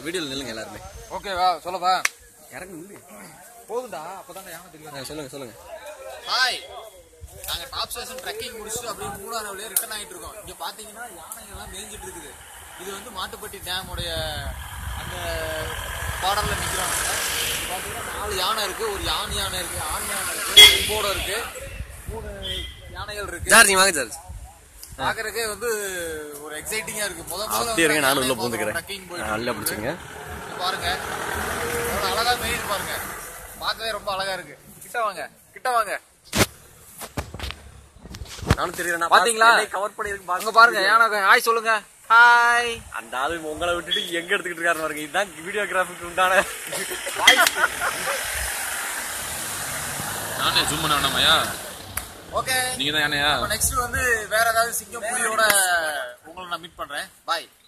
வீடியோல நில்லுங்க எல்லாருமே ஓகேவா சொல்லவா இறங்க நில்லு போதும்டா அப்பதான் யானை தெரியும் ஆ, சொல்லுங்க சொல்லுங்க ஹாய் நாங்க டாப் ஸ்டேஷன் ட்ரெக்கிங் முடிச்சுட்டு அப்படியே மூணாறு வழியா ரிட்டர்ன் ஆகிட்டு இருக்கோம் இங்க பாத்தீங்கன்னா யானைகள்லாம் மேய்ஞ்சிட்டு இருக்குது இது வந்து மாட்டுப்பட்டி டேம் உடைய அந்த பாடல்ல நிக்கிறோம் நாங்க. இங்க பாத்தீங்கன்னா நாலு யானை இருக்கு ஒரு யானை யானை இருக்கு ஆண் யானை இருக்கு கொம்போட இருக்கு மூணு யானைகள் இருக்கு ஜார்ஜ் வாங்க ஜார்ஜ் பாக்குறதுக்கே வந்து ஒரு எக்ஸைட்டிங்கா இருக்கு முத முதல்ல அப்படியே இருங்க நானும் உள்ள யானை பூந்துக்கிறேன் trekking போயிட்டு நல்லா இருக்குது. பிடிச்சிங்க இங்க பாருங்க எவ்வளவு அழகா மேய்து பாருங்க பார்க்கவே ரொம்ப அழகா இருக்கு கிட்ட வாங்க கிட்ட வாங்க நானும் தெரியுறேன் பாத்தீங்களா? கவர் பண்ணிருக்கு அங்க பாருங்க யானை ஹாய் சொல்லுங்க ஹாய் அந்த ஆளு உங்களை விட்டுட்டு எங்க எடுத்துக்கிட்டு இருக்காரு பாருங்க இதுதான் வீடியோகிராஃபிக்கு உண்டான நானே ஜூம் பண்ண வேணாமையா ஓகே நீங்க தான் யானையா நெக்ஸ்ட் வந்து வேற ஏதாவது சிங்கம் புலியோட உங்களை நான் மீட் பண்றேன் பாய்